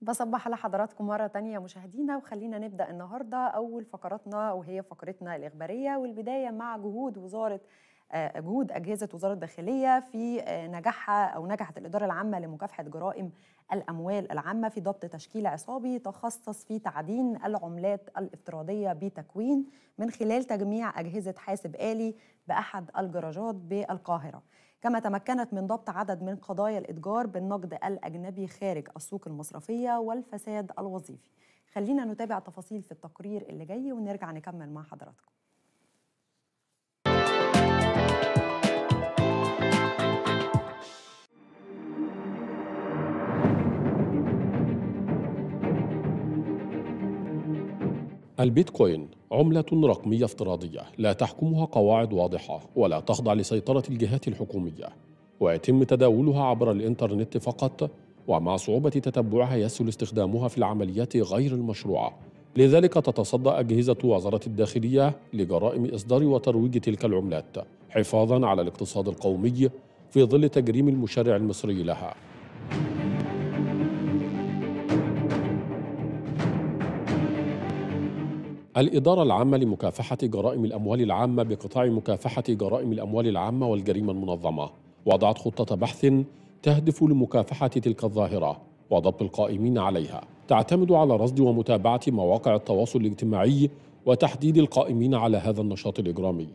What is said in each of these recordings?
بصبح على حضراتكم مرة تانية مشاهدينا وخلينا نبدأ النهاردة أول فقراتنا وهي فقرتنا الإخبارية والبداية مع جهود وزارة آه، جهود أجهزة وزارة الداخلية في آه، نجاحها أو نجحت الإدارة العامة لمكافحة جرائم الأموال العامة في ضبط تشكيل عصابي تخصص في تعدين العملات الافتراضية بتكوين من خلال تجميع أجهزة حاسب آلي بأحد الجراجات بالقاهرة كما تمكنت من ضبط عدد من قضايا الإتجار بالنقد الأجنبي خارج السوق المصرفية والفساد الوظيفي خلينا نتابع تفاصيل في التقرير اللي جاي ونرجع نكمل مع حضراتكم البيتكوين عملة رقمية افتراضية لا تحكمها قواعد واضحة ولا تخضع لسيطرة الجهات الحكومية ويتم تداولها عبر الإنترنت فقط ومع صعوبة تتبعها يسهل استخدامها في العمليات غير المشروعة لذلك تتصدى أجهزة وزارة الداخلية لجرائم إصدار وترويج تلك العملات حفاظا على الاقتصاد القومي في ظل تجريم المشرع المصري لها الإدارة العامة لمكافحة جرائم الأموال العامة بقطاع مكافحة جرائم الأموال العامة والجريمة المنظمة وضعت خطة بحث تهدف لمكافحة تلك الظاهرة وضبط القائمين عليها تعتمد على رصد ومتابعة مواقع التواصل الاجتماعي وتحديد القائمين على هذا النشاط الإجرامي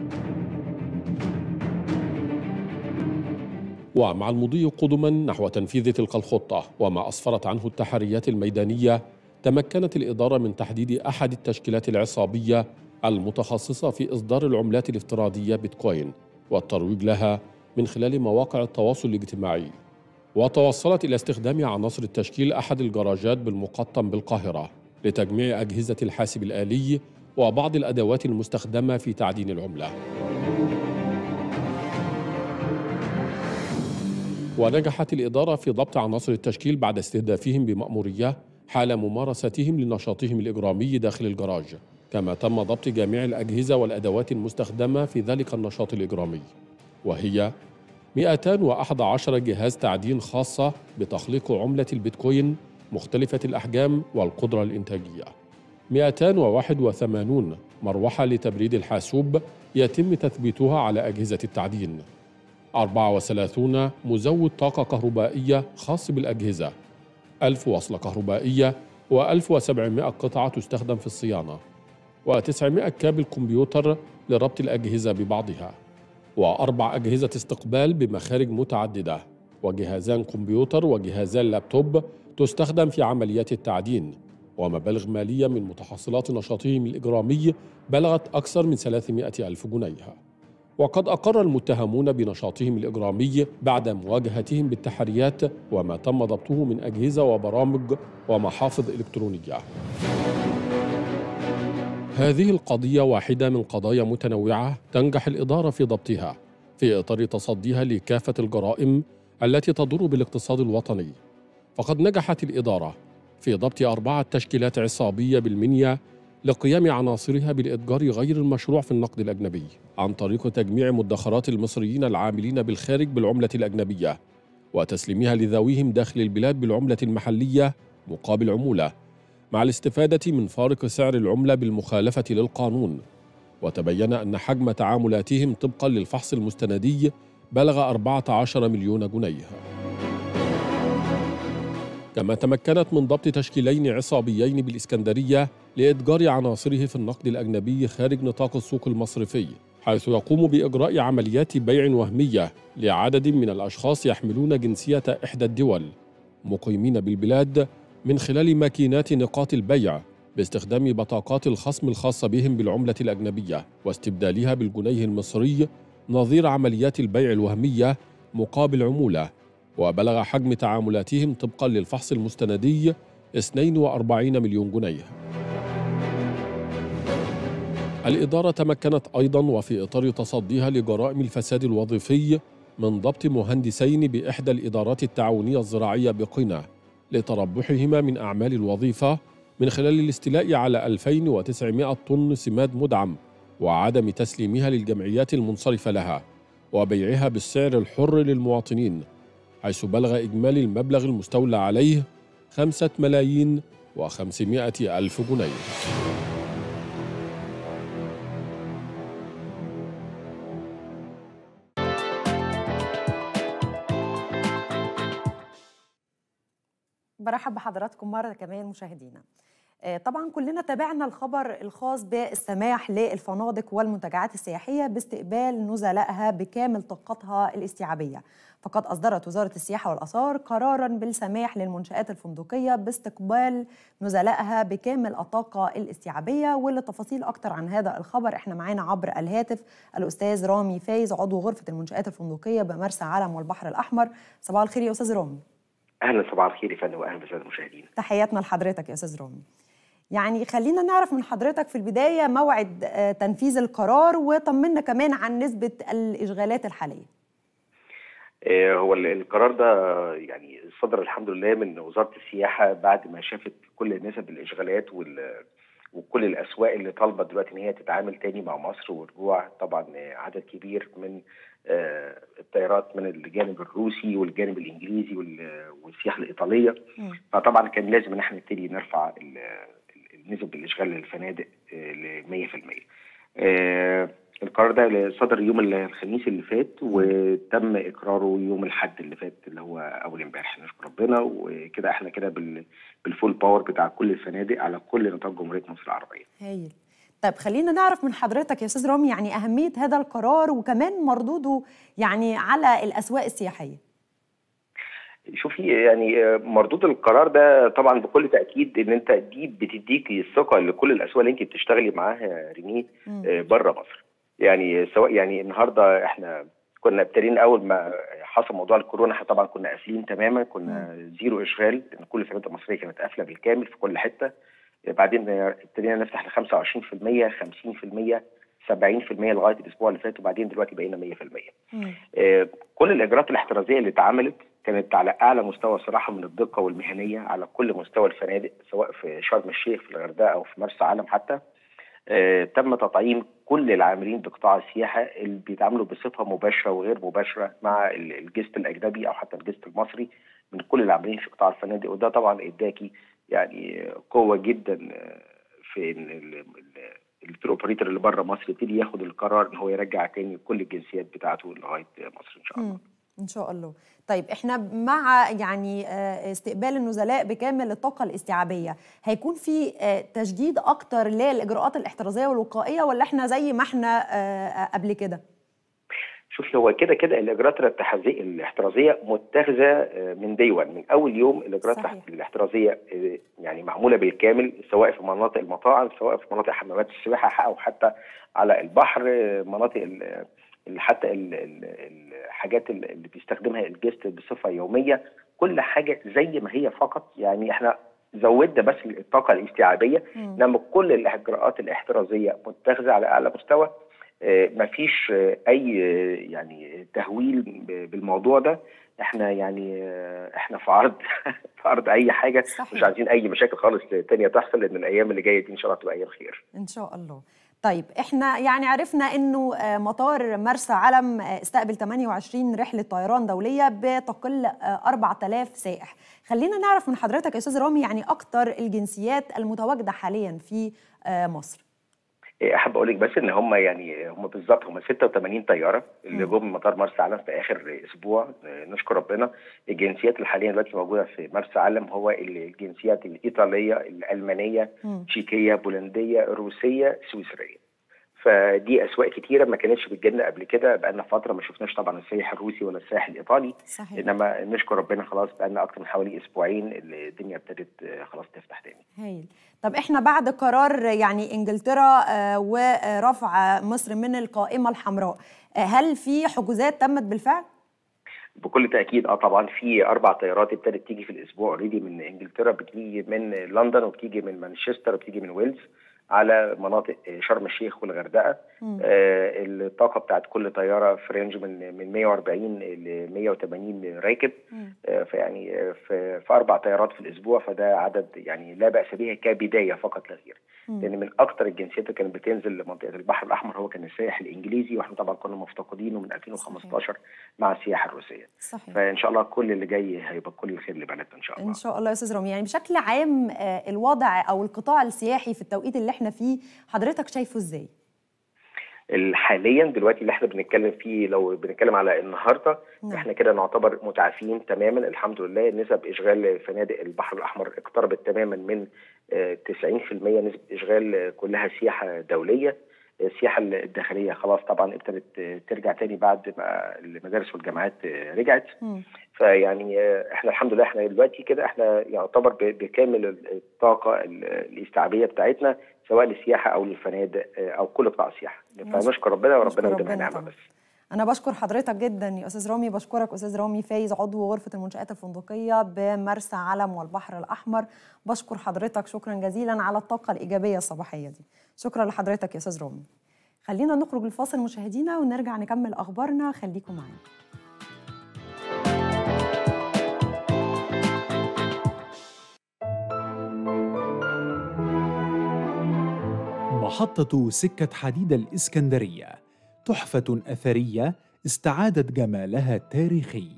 ومع المضي قدما نحو تنفيذ تلك الخطة وما أسفرت عنه التحريات الميدانية تمكنت الإدارة من تحديد أحد التشكيلات العصابية المتخصصة في إصدار العملات الافتراضية بيتكوين والترويج لها من خلال مواقع التواصل الاجتماعي وتوصلت إلى استخدام عناصر التشكيل أحد الجراجات بالمقطم بالقاهرة لتجميع أجهزة الحاسب الآلي وبعض الأدوات المستخدمة في تعدين العملة ونجحت الإدارة في ضبط عناصر التشكيل بعد استهدافهم بمأمورية حال ممارستهم لنشاطهم الإجرامي داخل الجراج كما تم ضبط جميع الأجهزة والأدوات المستخدمة في ذلك النشاط الإجرامي وهي 211 جهاز تعدين خاصة بتخليق عملة البيتكوين مختلفة الأحجام والقدرة الإنتاجية 281 مروحة لتبريد الحاسوب يتم تثبيتها على أجهزة التعدين 34 مزود طاقة كهربائية خاص بالأجهزة 1000 وصلة كهربائية و1700 قطعة تستخدم في الصيانة و900 كابل كمبيوتر لربط الأجهزة ببعضها وأربع أجهزة استقبال بمخارج متعددة وجهازان كمبيوتر وجهازان لابتوب تستخدم في عمليات التعدين ومبالغ مالية من متحصلات نشاطهم الإجرامي بلغت أكثر من 300 ألف جنيه وقد أقر المتهمون بنشاطهم الإجرامي بعد مواجهتهم بالتحريات وما تم ضبطه من أجهزة وبرامج ومحافظ إلكترونية هذه القضية واحدة من قضايا متنوعة تنجح الإدارة في ضبطها في إطار تصديها لكافة الجرائم التي تضر بالاقتصاد الوطني فقد نجحت الإدارة في ضبط أربعة تشكيلات عصابية بالمنيا لقيام عناصرها بالإتجار غير المشروع في النقد الأجنبي عن طريق تجميع مدخرات المصريين العاملين بالخارج بالعملة الأجنبية وتسليمها لذويهم داخل البلاد بالعملة المحلية مقابل عمولة مع الاستفادة من فارق سعر العملة بالمخالفة للقانون وتبين أن حجم تعاملاتهم طبقا للفحص المستندي بلغ 14 مليون جنيه كما تمكنت من ضبط تشكيلين عصابيين بالإسكندرية لإتجار عناصره في النقد الأجنبي خارج نطاق السوق المصرفي حيث يقوم بإجراء عمليات بيع وهمية لعدد من الأشخاص يحملون جنسية إحدى الدول مقيمين بالبلاد من خلال ماكينات نقاط البيع باستخدام بطاقات الخصم الخاصة بهم بالعملة الأجنبية واستبدالها بالجنيه المصري نظير عمليات البيع الوهمية مقابل عمولة وبلغ حجم تعاملاتهم طبقا للفحص المستندي 42 مليون جنيه الإدارة تمكنت أيضا وفي إطار تصديها لجرائم الفساد الوظيفي من ضبط مهندسين بإحدى الإدارات التعاونية الزراعية بقنا لتربحهما من أعمال الوظيفة من خلال الاستيلاء على 2900 طن سماد مدعم وعدم تسليمها للجمعيات المنصرفة لها وبيعها بالسعر الحر للمواطنين حيث بلغ إجمالي المبلغ المستولى عليه خمسة ملايين وخمسمائة ألف جنيه برحب بحضراتكم مرة كمان مشاهدينا آه، طبعا كلنا تابعنا الخبر الخاص بالسماح للفنادق والمنتجعات السياحية باستقبال نزلائها بكامل طاقتها الاستيعابية فقد أصدرت وزارة السياحة والآثار قرارا بالسماح للمنشآت الفندقية باستقبال نزلائها بكامل الطاقة الاستيعابية ولتفاصيل أكتر عن هذا الخبر احنا معانا عبر الهاتف الأستاذ رامي فايز عضو غرفة المنشآت الفندقية بمرسى علم والبحر الأحمر صباح الخير يا أستاذ رامي اهلا صباح الخير يا فندم واهلا بالساده المشاهدين تحياتنا لحضرتك يا استاذ رامي يعني خلينا نعرف من حضرتك في البدايه موعد آه، تنفيذ القرار وطمنا كمان عن نسبه الاشغالات الحاليه آه، هو ال- القرار ده يعني صدر الحمد لله من وزاره السياحه بعد ما شافت كل نسب الاشغالات وال وكل الاسواق اللي طالبه دلوقتي ان هي تتعامل تاني مع مصر ورجوع طبعا آه، عدد كبير من آه، الطيارات من الجانب الروسي والجانب الانجليزي وال- والسياحه الايطاليه مم. فطبعا كان لازم ان احنا نبتدي نرفع ال- ال- نسب الاشغال للفنادق ل 100%. آه، القرار ده صدر يوم الخميس اللي فات وتم اقراره يوم الاحد اللي فات اللي هو اول امبارح نشكر ربنا وكده احنا كده بال- بالفول باور بتاع كل الفنادق على كل نطاق جمهوريه مصر العربيه. هايل طيب خلينا نعرف من حضرتك يا استاذ رامي يعني اهميه هذا القرار وكمان مردوده يعني على الاسواق السياحيه شوفي يعني مردود القرار ده طبعا بكل تاكيد ان انت دي بتديكي الثقه لكل الاسواق اللي انت بتشتغلي معاها ريمي مم. بره مصر يعني سواء يعني النهارده احنا كنا ابتدينا اول ما حصل موضوع الكورونا احنا طبعا كنا قافلين تماما كنا زيرو اشغال لان كل الفنادق المصريه كانت قافله بالكامل في كل حته بعدين ابتدينا نفتح ل 25% 50% 70% لغايه الاسبوع اللي فات وبعدين دلوقتي بقينا 100%. مم. آه، كل الاجراءات الاحترازيه اللي اتعملت كانت على اعلى مستوى صراحه من الدقه والمهنيه على كل مستوى الفنادق سواء في شرم الشيخ في الغردقه او في مرسى علم حتى آه، تم تطعيم كل العاملين بقطاع السياحه اللي بيتعاملوا بصفه مباشره وغير مباشره مع ال- الجست الاجنبي او حتى الجست المصري من كل العاملين في قطاع الفنادق وده طبعا اداكي يعني قوه جدا آه، في ان ال- ال- التور اوبريتور اللي بره مصر يبتدي ياخد القرار ان هو يرجع تاني كل الجنسيات بتاعته لغايه مصر ان شاء الله. مم. ان شاء الله طيب احنا مع يعني آه، استقبال النزلاء بكامل الطاقه الاستيعابيه هيكون في آه، تشديد اكتر للاجراءات الاحترازيه والوقائيه ولا احنا زي ما احنا آه، قبل كده شوفي هو كده كده الاجراءات الاحترازيه الاحترازيه متخذه آه، من دي 1 من اول يوم الاجراءات صحيح. الاحترازيه آه، يعني معموله بالكامل سواء في مناطق المطاعم سواء في مناطق حمامات السباحه او حتى على البحر آه، مناطق ال- ال- حتى ال- ال- الحاجات ال- اللي بيستخدمها الجست بصفه يوميه كل حاجه زي ما هي فقط يعني احنا زودنا بس الطاقه الاستيعابيه مم. انما كل الاجراءات الاحترازيه متخذه على اعلى مستوى آه، مفيش آه، اي آه، يعني تهويل ب- بالموضوع ده احنا يعني آه، احنا في عرض في عرض اي حاجه صحيح. مش عايزين اي مشاكل خالص تانية تحصل لان الايام اللي جايه دي ان شاء الله تبقى ايام خير ان شاء الله طيب احنا يعني عرفنا انه آه، مطار مرسى علم آه، استقبل 28 رحله طيران دوليه بتقل آه، 4000 سائح خلينا نعرف من حضرتك يا استاذ رامي يعني اكتر الجنسيات المتواجده حاليا في آه، مصر إيه، احب اقول لك بس ان هم يعني هم بالظبط هم 86 طياره اللي مم. جم من مطار مرسى علم في اخر اسبوع آه، نشكر ربنا الجنسيات اللي حاليا دلوقتي موجوده في مرسى علم هو الجنسيات الايطاليه الالمانيه مم. تشيكيه بولنديه روسيه سويسريه فدي اسواق كتيره ما كانتش بتجيلنا قبل كده بقالنا فتره ما شفناش طبعا السائح الروسي ولا السائح الايطالي صحيح انما نشكر ربنا خلاص بقالنا اكتر من حوالي اسبوعين اللي الدنيا ابتدت آه، خلاص تفتح تاني هايل طب احنا بعد قرار يعني انجلترا آه، ورفع مصر من القائمه الحمراء آه، هل في حجوزات تمت بالفعل بكل تاكيد اه طبعا في اربع طيارات ابتدت تيجي في الاسبوع اوريدي من انجلترا بتيجي من لندن وبتيجي من مانشستر وبتيجي من ويلز على مناطق آه، شرم الشيخ والغردقه مم. آه الطاقه بتاعت كل طياره في رينج من من 140 ل 180 راكب مم. آه فيعني آه، في, في اربع طيارات في الاسبوع فده عدد يعني لا باس به كبدايه فقط لا غير مم. لان من اكتر الجنسيات اللي كانت بتنزل لمنطقه البحر الاحمر هو كان السائح الانجليزي واحنا طبعا كنا مفتقدينه من 2015 مع السياحه الروسيه صحيح فان شاء الله كل اللي جاي هيبقى كل الخير لبلدنا ان شاء الله ان شاء الله يا استاذ رامي يعني بشكل عام آه، الوضع او القطاع السياحي في التوقيت اللي احنا فيه حضرتك شايفه ازاي حاليا دلوقتي اللي احنا بنتكلم فيه لو بنتكلم على النهارده نعم. احنا كده نعتبر متعافين تماما الحمد لله نسب اشغال فنادق البحر الاحمر اقتربت تماما من آه، 90% نسبه اشغال آه، كلها سياحه دوليه آه، السياحه الداخليه خلاص طبعا ابتدت آه، ترجع تاني بعد ما المدارس والجامعات آه، رجعت مم. فيعني آه، احنا الحمد لله احنا دلوقتي كده احنا يعتبر ب- بكامل الطاقه ال- الاستيعابيه بتاعتنا سواء للسياحه او للفنادق آه، او كل قطاع السياحه نشكر- فنشكر ربنا نشكر وربنا يديمها ربنا نعمه طبعا. بس انا بشكر حضرتك جدا يا استاذ رامي بشكرك استاذ رامي فايز عضو غرفه المنشات الفندقيه بمرسى علم والبحر الاحمر بشكر حضرتك شكرا جزيلا على الطاقه الايجابيه الصباحيه دي شكرا لحضرتك يا استاذ رامي خلينا نخرج الفاصل مشاهدينا ونرجع نكمل اخبارنا خليكم معانا محطة سكة حديد الإسكندرية تحفة أثرية استعادت جمالها التاريخي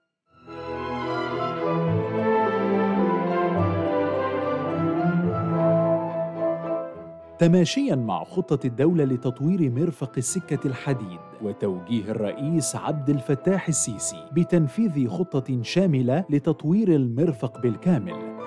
تماشيا مع خطة الدولة لتطوير مرفق السكة الحديد وتوجيه الرئيس عبد الفتاح السيسي بتنفيذ خطة شاملة لتطوير المرفق بالكامل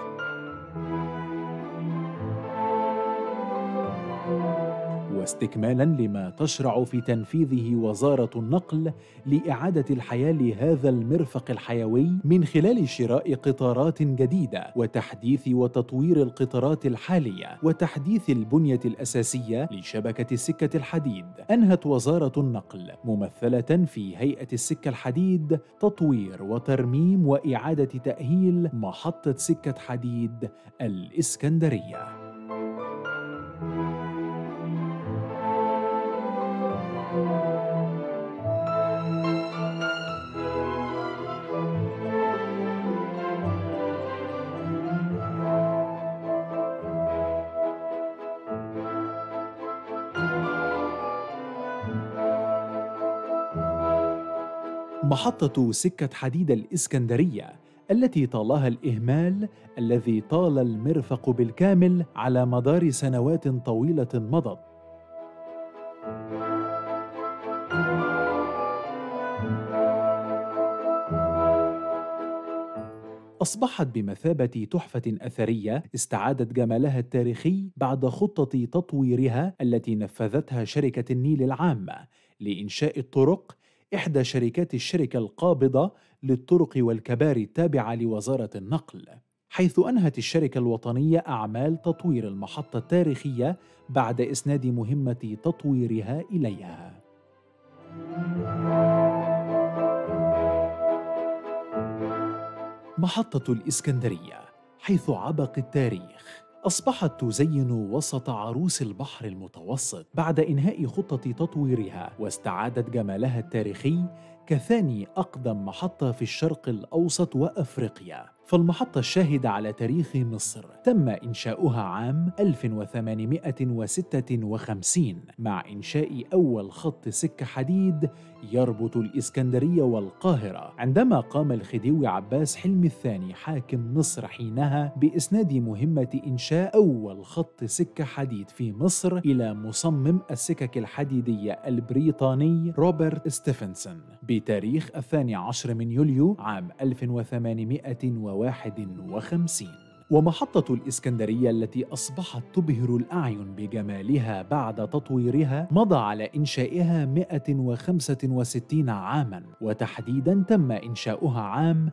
واستكمالا لما تشرع في تنفيذه وزاره النقل لاعاده الحياه لهذا المرفق الحيوي من خلال شراء قطارات جديده وتحديث وتطوير القطارات الحاليه وتحديث البنيه الاساسيه لشبكه سكه الحديد انهت وزاره النقل ممثله في هيئه السكه الحديد تطوير وترميم واعاده تاهيل محطه سكه حديد الاسكندريه محطة سكة حديد الإسكندرية التي طالها الإهمال الذي طال المرفق بالكامل على مدار سنوات طويلة مضت أصبحت بمثابة تحفة أثرية استعادت جمالها التاريخي بعد خطة تطويرها التي نفذتها شركة النيل العامة لإنشاء الطرق إحدى شركات الشركة القابضة للطرق والكباري التابعة لوزارة النقل حيث أنهت الشركة الوطنية أعمال تطوير المحطة التاريخية بعد إسناد مهمة تطويرها إليها محطة الإسكندرية حيث عبق التاريخ أصبحت تزين وسط عروس البحر المتوسط بعد إنهاء خطة تطويرها واستعادت جمالها التاريخي كثاني أقدم محطة في الشرق الأوسط وأفريقيا فالمحطة الشاهدة على تاريخ مصر تم إنشاؤها عام 1856 مع إنشاء أول خط سكة حديد يربط الإسكندرية والقاهرة عندما قام الخديوي عباس حلمي الثاني حاكم مصر حينها بإسناد مهمة إنشاء أول خط سكة حديد في مصر إلى مصمم السكك الحديدية البريطاني روبرت ستيفنسون بتاريخ الثاني عشر من يوليو عام 1851 ومحطة الإسكندرية التي أصبحت تبهر الأعين بجمالها بعد تطويرها مضى على إنشائها 165 عاماً وتحديداً تم إنشاؤها عام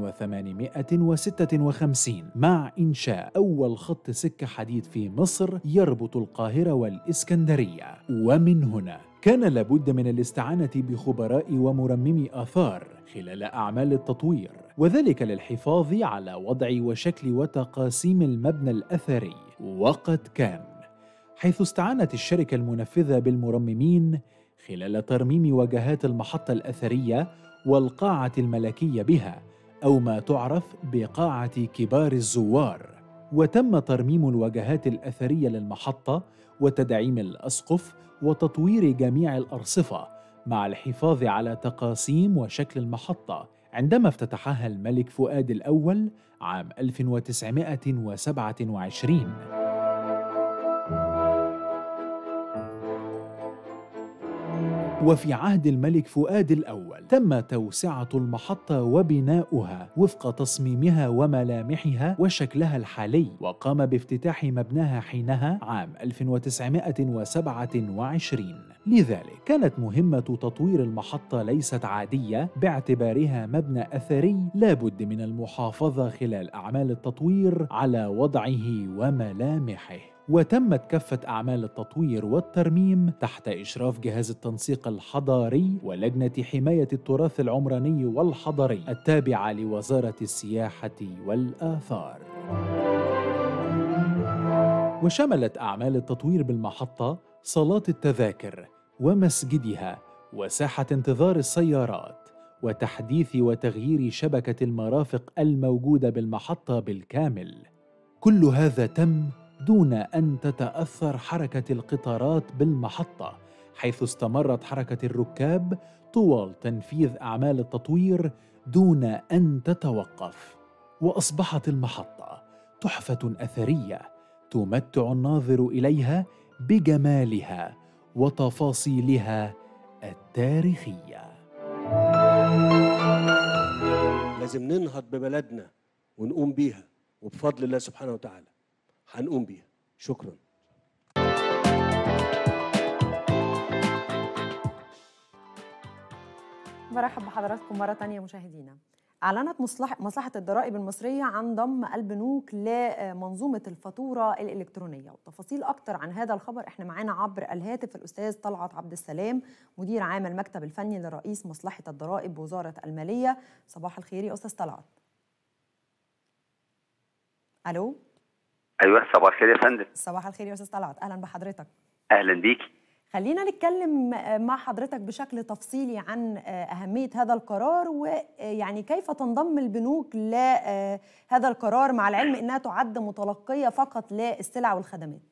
1856 مع إنشاء أول خط سكة حديد في مصر يربط القاهرة والإسكندرية ومن هنا كان لابد من الاستعانة بخبراء ومرممي آثار خلال أعمال التطوير وذلك للحفاظ على وضع وشكل وتقاسيم المبنى الأثري وقد كان حيث استعانت الشركة المنفذة بالمرممين خلال ترميم واجهات المحطة الأثرية والقاعة الملكية بها أو ما تعرف بقاعة كبار الزوار وتم ترميم الواجهات الأثرية للمحطة وتدعيم الأسقف وتطوير جميع الأرصفة مع الحفاظ على تقاسيم وشكل المحطة عندما افتتحها الملك فؤاد الأول عام 1927 وفي عهد الملك فؤاد الأول تم توسعة المحطة وبناؤها وفق تصميمها وملامحها وشكلها الحالي وقام بافتتاح مبناها حينها عام 1927 لذلك كانت مهمة تطوير المحطة ليست عادية باعتبارها مبنى أثري لابد من المحافظة خلال أعمال التطوير على وضعه وملامحه وتمت كافة أعمال التطوير والترميم تحت إشراف جهاز التنسيق الحضاري ولجنة حماية التراث العمراني والحضري التابعة لوزارة السياحة والآثار. وشملت أعمال التطوير بالمحطة صالات التذاكر ومسجدها وساحة انتظار السيارات وتحديث وتغيير شبكة المرافق الموجودة بالمحطة بالكامل. كل هذا تم دون ان تتاثر حركه القطارات بالمحطه حيث استمرت حركه الركاب طوال تنفيذ اعمال التطوير دون ان تتوقف واصبحت المحطه تحفه اثريه تمتع الناظر اليها بجمالها وتفاصيلها التاريخيه لازم ننهض ببلدنا ونقوم بيها وبفضل الله سبحانه وتعالى هنقوم بيها شكرا برحب بحضراتكم مرة تانية مشاهدينا أعلنت مصلحة, مصلحة الضرائب المصرية عن ضم البنوك لمنظومة الفاتورة الإلكترونية وتفاصيل أكتر عن هذا الخبر إحنا معانا عبر الهاتف الأستاذ طلعت عبد السلام مدير عام المكتب الفني لرئيس مصلحة الضرائب بوزارة المالية صباح الخير يا أستاذ طلعت ألو ايوه صباح الخير يا فندم صباح الخير يا أستاذ طلعت أهلا بحضرتك اهلا بيكي خلينا نتكلم مع حضرتك بشكل تفصيلي عن أهمية هذا القرار ويعني كيف تنضم البنوك لهذا القرار مع العلم أنها تعد متلقية فقط للسلع والخدمات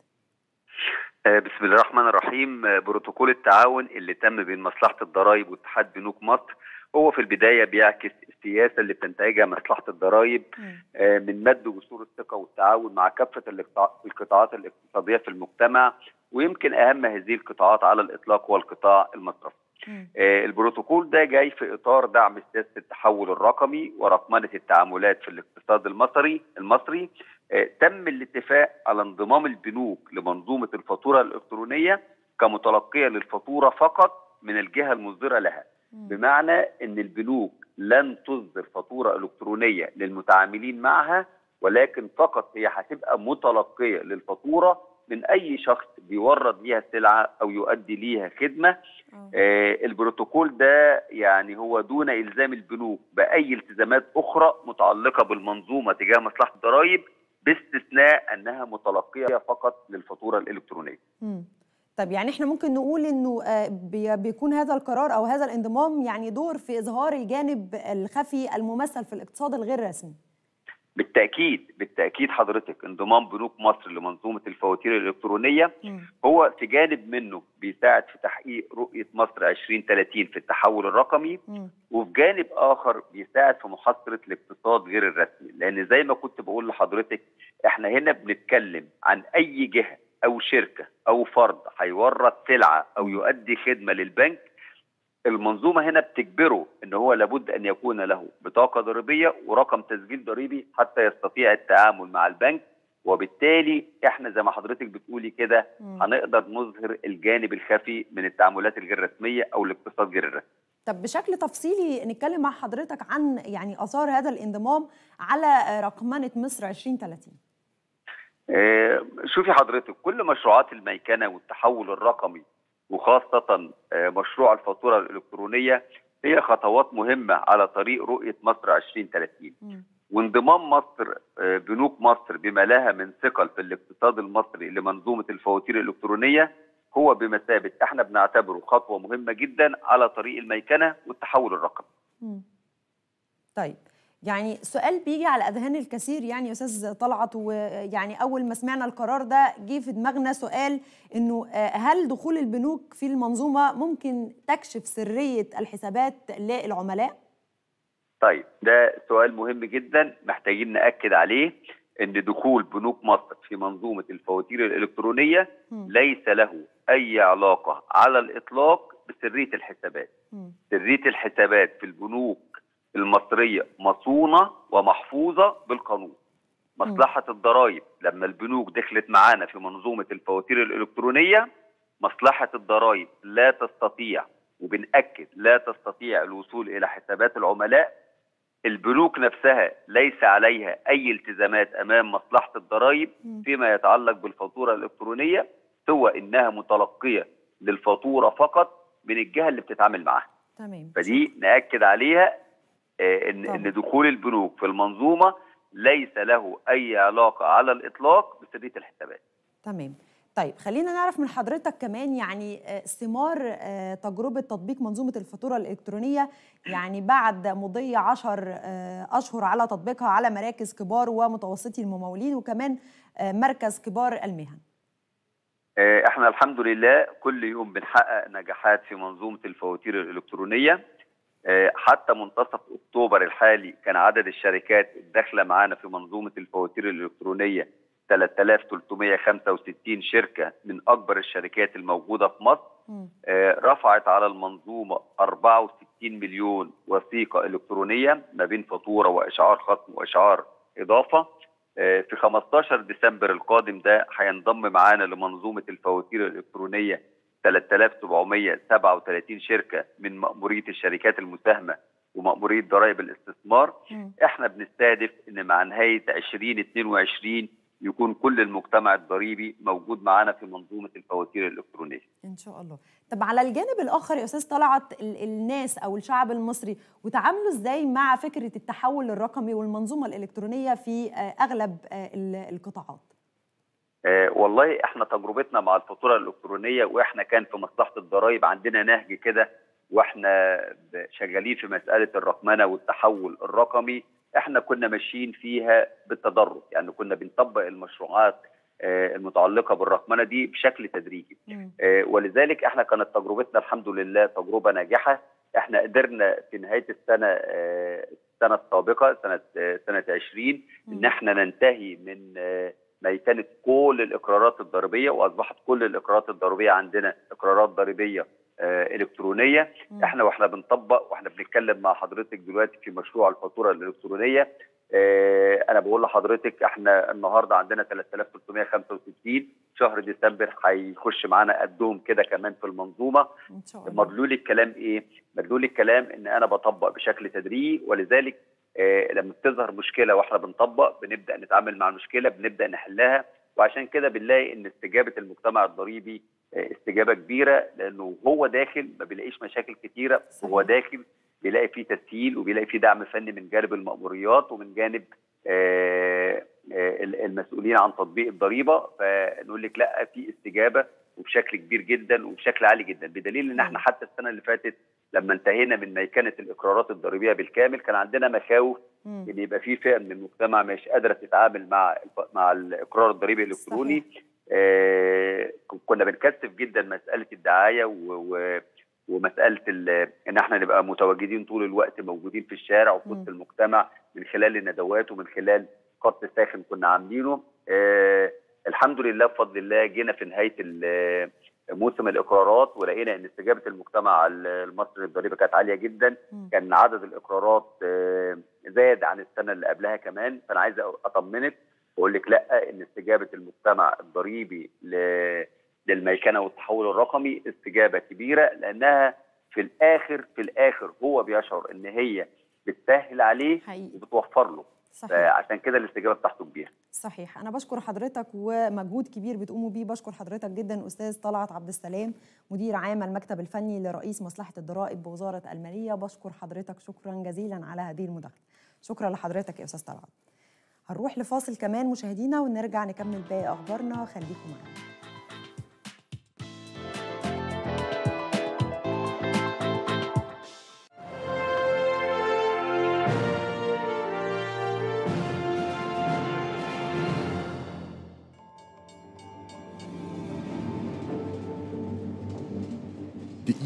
بسم الله الرحمن الرحيم بروتوكول التعاون اللي تم بين مصلحة الضرائب واتحاد بنوك مصر هو في البداية بيعكس السياسة اللي بتنتهجها مصلحة الضرائب من مد جسور الثقة والتعاون مع كافة القطاعات الاقتصادية في المجتمع ويمكن اهم هذه القطاعات على الاطلاق هو القطاع المصرفي. آه البروتوكول ده جاي في اطار دعم سياسه التحول الرقمي ورقمنه التعاملات في الاقتصاد المصري المصري آه تم الاتفاق على انضمام البنوك لمنظومه الفاتوره الالكترونيه كمتلقيه للفاتوره فقط من الجهه المصدره لها. بمعنى ان البنوك لن تصدر فاتوره الكترونيه للمتعاملين معها ولكن فقط هي هتبقى متلقيه للفاتوره من اي شخص بيورد ليها سلعه او يؤدي ليها خدمه آه البروتوكول ده يعني هو دون الزام البنوك باي التزامات اخرى متعلقه بالمنظومه تجاه مصلحه الضرائب باستثناء انها متلقيه فقط للفاتوره الالكترونيه. مم. طب يعني احنا ممكن نقول انه بيكون هذا القرار او هذا الانضمام يعني دور في اظهار الجانب الخفي الممثل في الاقتصاد الغير رسمي. بالتاكيد بالتاكيد حضرتك انضمام بنوك مصر لمنظومه الفواتير الالكترونيه م. هو في جانب منه بيساعد في تحقيق رؤيه مصر 2030 في التحول الرقمي م. وفي جانب اخر بيساعد في محصره الاقتصاد غير الرسمي لان زي ما كنت بقول لحضرتك احنا هنا بنتكلم عن اي جهه او شركه او فرد هيورد سلعه او يؤدي خدمه للبنك المنظومه هنا بتجبره ان هو لابد ان يكون له بطاقه ضريبيه ورقم تسجيل ضريبي حتى يستطيع التعامل مع البنك وبالتالي احنا زي ما حضرتك بتقولي كده هنقدر نظهر الجانب الخفي من التعاملات الغير رسميه او الاقتصاد غير الرسمي. طب بشكل تفصيلي نتكلم مع حضرتك عن يعني اثار هذا الانضمام على رقمنه مصر 2030. اه شوفي حضرتك كل مشروعات الميكنه والتحول الرقمي وخاصة مشروع الفاتورة الإلكترونية هي خطوات مهمة على طريق رؤية مصر 2030 وانضمام مصر بنوك مصر بما لها من ثقل في الاقتصاد المصري لمنظومة الفواتير الإلكترونية هو بمثابة احنا بنعتبره خطوة مهمة جدا على طريق الميكنة والتحول الرقمي طيب يعني سؤال بيجي على اذهان الكثير يعني يا استاذ طلعت ويعني اول ما سمعنا القرار ده جه في دماغنا سؤال انه هل دخول البنوك في المنظومه ممكن تكشف سريه الحسابات للعملاء؟ طيب ده سؤال مهم جدا محتاجين ناكد عليه ان دخول بنوك مصر في منظومه الفواتير الالكترونيه م. ليس له اي علاقه على الاطلاق بسريه الحسابات. م. سريه الحسابات في البنوك المصريه مصونه ومحفوظه بالقانون. مصلحه الضرائب لما البنوك دخلت معانا في منظومه الفواتير الالكترونيه مصلحه الضرائب لا تستطيع وبنأكد لا تستطيع الوصول الى حسابات العملاء البنوك نفسها ليس عليها اي التزامات امام مصلحه الضرائب فيما يتعلق بالفاتوره الالكترونيه سوى انها متلقيه للفاتوره فقط من الجهه اللي بتتعامل معاها. تمام. فدي ناكد عليها آه ان ان دخول البنوك في المنظومه ليس له اي علاقه على الاطلاق بسريه الحسابات. تمام. طيب خلينا نعرف من حضرتك كمان يعني ثمار تجربة تطبيق منظومة الفاتورة الإلكترونية يعني بعد مضي عشر أشهر على تطبيقها على مراكز كبار ومتوسطي الممولين وكمان مركز كبار المهن احنا الحمد لله كل يوم بنحقق نجاحات في منظومة الفواتير الإلكترونية حتى منتصف أكتوبر الحالي كان عدد الشركات الداخلة معانا في منظومة الفواتير الإلكترونية 3365 شركة من أكبر الشركات الموجودة في مصر آه رفعت على المنظومة 64 مليون وثيقة إلكترونية ما بين فاتورة وإشعار خصم وإشعار إضافة آه في 15 ديسمبر القادم ده هينضم معانا لمنظومة الفواتير الإلكترونية 3737 شركة من مأمورية الشركات المساهمة ومأمورية ضرائب الاستثمار م. احنا بنستهدف ان مع نهاية 2022 يكون كل المجتمع الضريبي موجود معانا في منظومه الفواتير الالكترونيه. ان شاء الله. طب على الجانب الاخر يا استاذ طلعت الناس او الشعب المصري وتعاملوا ازاي مع فكره التحول الرقمي والمنظومه الالكترونيه في اغلب القطاعات؟ آه والله احنا تجربتنا مع الفاتوره الالكترونيه واحنا كان في مصلحه الضرائب عندنا نهج كده واحنا شغالين في مساله الرقمنه والتحول الرقمي احنا كنا ماشيين فيها بالتدرج يعني كنا بنطبق المشروعات المتعلقه بالرقمنه دي بشكل تدريجي ولذلك احنا كانت تجربتنا الحمد لله تجربه ناجحه احنا قدرنا في نهايه السنه السنه السابقه سنه سنه 20 ان احنا ننتهي من ميكنه كل الاقرارات الضريبيه واصبحت كل الاقرارات الضريبيه عندنا اقرارات ضريبيه الكترونيه م. احنا واحنا بنطبق واحنا بنتكلم مع حضرتك دلوقتي في مشروع الفاتوره الالكترونيه اه انا بقول لحضرتك احنا النهارده عندنا 3365 شهر ديسمبر هيخش معانا قدهم كده كمان في المنظومه ان شاء الله مدلول الكلام ايه؟ مدلول الكلام ان انا بطبق بشكل تدريجي ولذلك اه لما بتظهر مشكله واحنا بنطبق بنبدا نتعامل مع المشكله بنبدا نحلها وعشان كده بنلاقي ان استجابه المجتمع الضريبي استجابه كبيره لانه هو داخل ما بيلاقيش مشاكل كتيره وهو داخل بيلاقي فيه تسهيل وبيلاقي فيه دعم فني من جانب المأموريات ومن جانب آآ آآ المسؤولين عن تطبيق الضريبه فنقول لك لا في استجابه وبشكل كبير جدا وبشكل عالي جدا بدليل ان احنا حتى السنه اللي فاتت لما انتهينا من ميكنه الاقرارات الضريبيه بالكامل كان عندنا مخاوف ان يبقى في فئه من المجتمع مش قادره تتعامل مع مع الاقرار الضريبي الالكتروني آه كنا بنكثف جدا مساله الدعايه و, و ومساله ان احنا نبقى متواجدين طول الوقت موجودين في الشارع وفي وسط المجتمع من خلال الندوات ومن خلال خط ساخن كنا عاملينه آه الحمد لله بفضل الله جينا في نهايه موسم الاقرارات ولقينا ان استجابه المجتمع المصري للضريبه كانت عاليه جدا م. كان عدد الاقرارات آه زاد عن السنه اللي قبلها كمان فانا عايز اطمنك واقول لك لا ان استجابه المجتمع الضريبي للميكنه والتحول الرقمي استجابه كبيره لانها في الاخر في الاخر هو بيشعر ان هي بتسهل عليه حقيقي. وبتوفر له صحيح. عشان كده الاستجابه بتاعته كبيره صحيح انا بشكر حضرتك ومجهود كبير بتقوموا بيه بشكر حضرتك جدا استاذ طلعت عبد السلام مدير عام المكتب الفني لرئيس مصلحه الضرائب بوزاره الماليه بشكر حضرتك شكرا جزيلا على هذه المداخله شكرا لحضرتك يا استاذ طلعت هنروح لفاصل كمان مشاهدينا ونرجع نكمل باقي اخبارنا خليكم معانا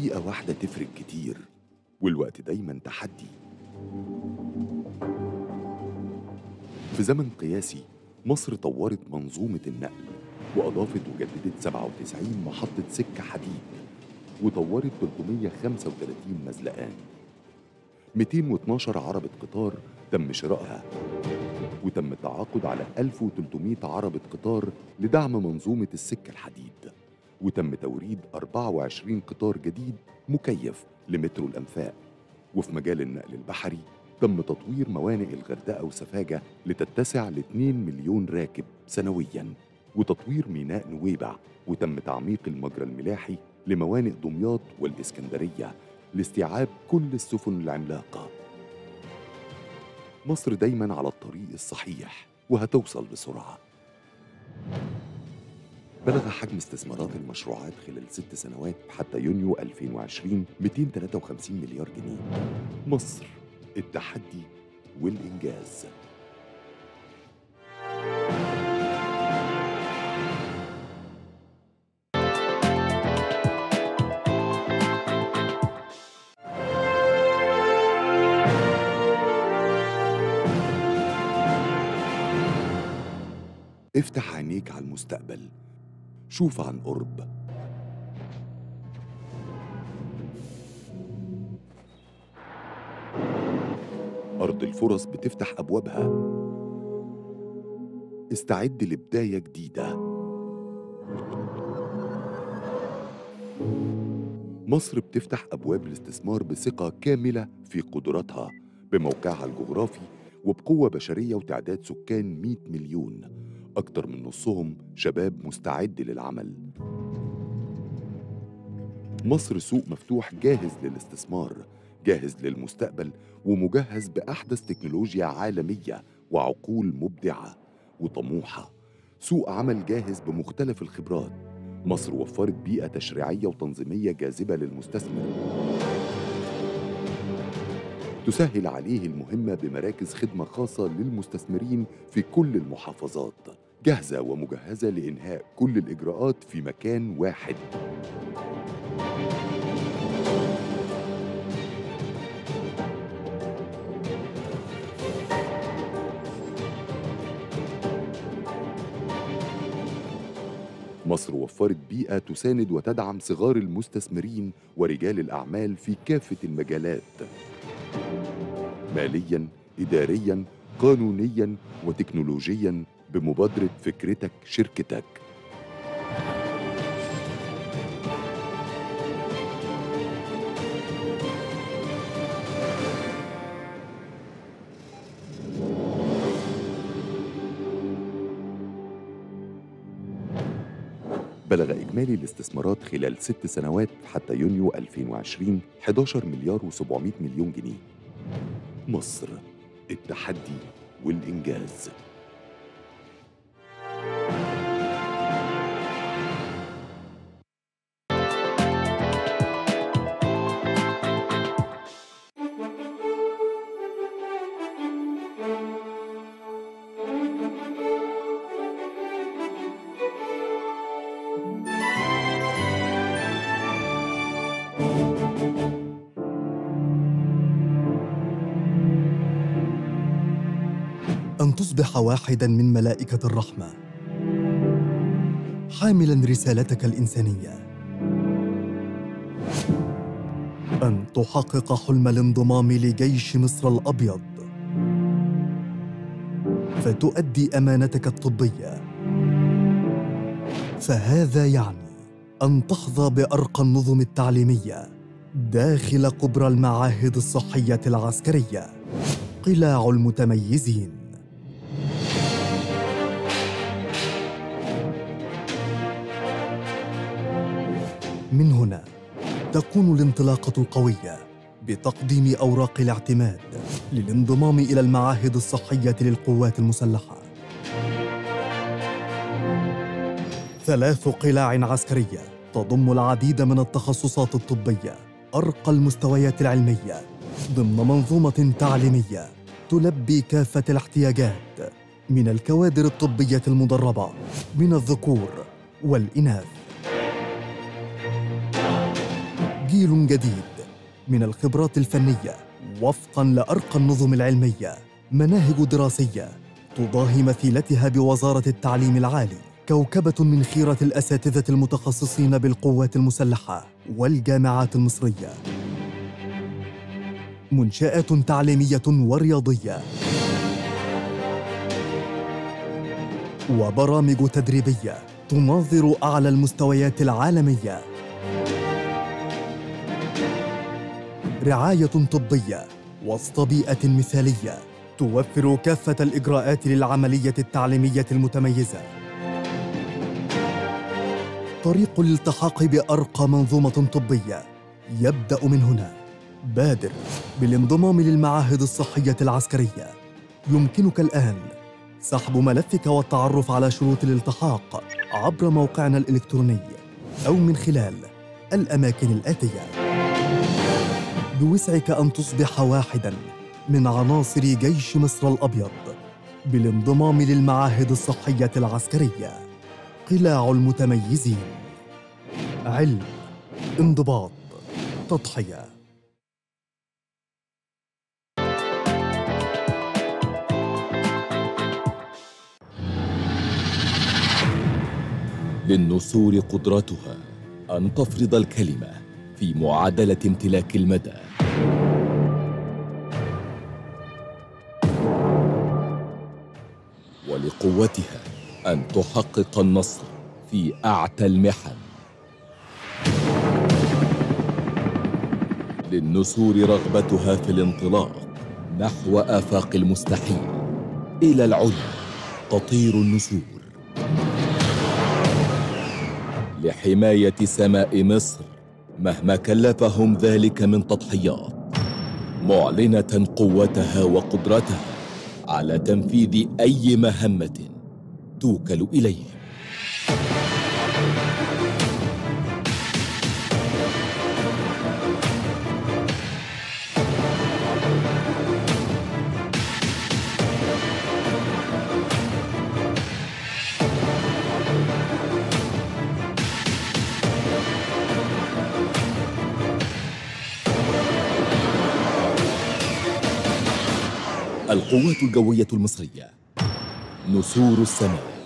دقيقة واحدة تفرق كتير والوقت دايما تحدي في زمن قياسي مصر طورت منظومة النقل وأضافت وجددت 97 محطة سكة حديد وطورت 335 مزلقان 212 عربة قطار تم شرائها وتم التعاقد على 1300 عربة قطار لدعم منظومة السكة الحديد وتم توريد 24 قطار جديد مكيف لمترو الأنفاق وفي مجال النقل البحري تم تطوير موانئ الغردقة وسفاجة لتتسع ل 2 مليون راكب سنوياً وتطوير ميناء نويبع وتم تعميق المجرى الملاحي لموانئ دمياط والإسكندرية لاستيعاب كل السفن العملاقة مصر دايما على الطريق الصحيح وهتوصل بسرعة بلغ حجم استثمارات المشروعات خلال ست سنوات حتى يونيو 2020 253 مليار جنيه مصر التحدي والإنجاز افتح عينيك على المستقبل شوف عن قرب أرض الفرص بتفتح أبوابها استعد لبداية جديدة مصر بتفتح أبواب الاستثمار بثقة كاملة في قدراتها بموقعها الجغرافي وبقوة بشرية وتعداد سكان 100 مليون أكتر من نصهم شباب مستعد للعمل مصر سوق مفتوح جاهز للاستثمار جاهز للمستقبل ومجهز بأحدث تكنولوجيا عالمية وعقول مبدعة وطموحة سوق عمل جاهز بمختلف الخبرات مصر وفرت بيئة تشريعية وتنظيمية جاذبة للمستثمر تسهل عليه المهمة بمراكز خدمة خاصة للمستثمرين في كل المحافظات جاهزة ومجهزة لإنهاء كل الإجراءات في مكان واحد مصر وفرت بيئة تساند وتدعم صغار المستثمرين ورجال الأعمال في كافة المجالات ماليا إداريا قانونيا وتكنولوجيا بمبادرة فكرتك شركتك بلغ إجمالي الاستثمارات خلال ست سنوات حتى يونيو 2020 11 مليار و700 مليون جنيه مصر التحدي والإنجاز ان تصبح واحدا من ملائكه الرحمه حاملا رسالتك الانسانيه ان تحقق حلم الانضمام لجيش مصر الابيض فتؤدي امانتك الطبيه فهذا يعني ان تحظى بارقى النظم التعليميه داخل قبر المعاهد الصحيه العسكريه قلاع المتميزين من هنا تكون الانطلاقه القويه بتقديم اوراق الاعتماد للانضمام الى المعاهد الصحيه للقوات المسلحه ثلاث قلاع عسكريه تضم العديد من التخصصات الطبيه ارقى المستويات العلميه ضمن منظومه تعليميه تلبي كافه الاحتياجات من الكوادر الطبيه المدربه من الذكور والاناث جيل جديد من الخبرات الفنية وفقا لأرقى النظم العلمية مناهج دراسية تضاهي مثيلتها بوزارة التعليم العالي كوكبة من خيرة الأساتذة المتخصصين بالقوات المسلحة والجامعات المصرية منشآت تعليمية ورياضية وبرامج تدريبية تناظر أعلى المستويات العالمية رعاية طبية وسط بيئة مثالية توفر كافة الإجراءات للعملية التعليمية المتميزة طريق الالتحاق بأرقى منظومة طبية يبدأ من هنا بادر بالانضمام للمعاهد الصحية العسكرية يمكنك الآن سحب ملفك والتعرف على شروط الالتحاق عبر موقعنا الإلكتروني أو من خلال الأماكن الآتية بوسعك أن تصبح واحداً من عناصر جيش مصر الأبيض بالانضمام للمعاهد الصحية العسكرية قلاع المتميزين علم انضباط تضحيه للنسور قدرتها أن تفرض الكلمة في معادلة امتلاك المدى ولقوتها أن تحقق النصر في أعتى المحن للنسور رغبتها في الانطلاق نحو آفاق المستحيل إلى العلا تطير النسور لحماية سماء مصر مهما كلفهم ذلك من تضحيات معلنة قوتها وقدرتها على تنفيذ أي مهمة توكل إليهم القوات الجوية المصرية نسور السماء